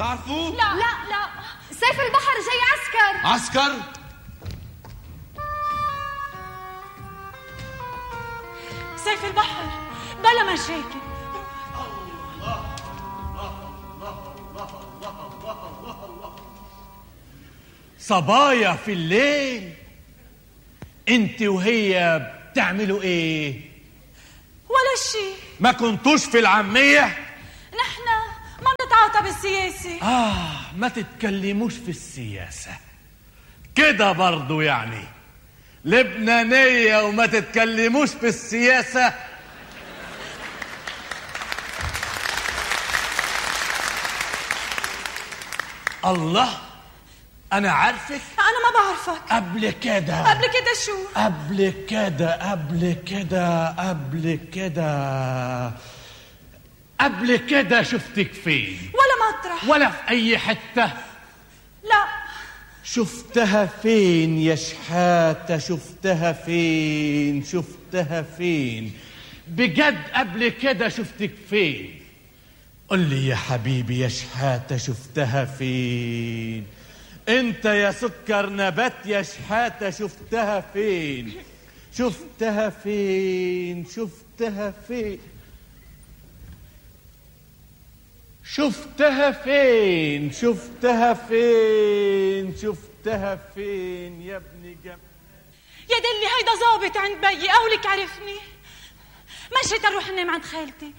تعرفوه لا لا لا سيف البحر جاي عسكر عسكر سيف البحر بلا مشاكل صبايا في الليل انت وهي بتعملوا ايه ولا شيء ما كنتوش في العامية نحن ما بنتعاطى بالسياسة آه ما تتكلموش في السياسة كده برضو يعني لبنانية وما تتكلموش في السياسة الله أنا عارفك أنا ما بعرفك قبل كده قبل كده شو قبل كده قبل كده قبل كده قبل كده شفتك فين ولا مطرح ولا في أي حتة لا شفتها فين يا شحاتة شفتها فين شفتها فين بجد قبل كده شفتك فين قل لي يا حبيبي يا شحاتة شفتها فين انت يا سكر نبات يا شحاتة شفتها فين شفتها فين شفتها فين شفتها فين شفتها فين شفتها فين يا ابني جم يا دلي هيدا ظابط عند بيي قولك عرفني مشيت اروح انام عند خالتي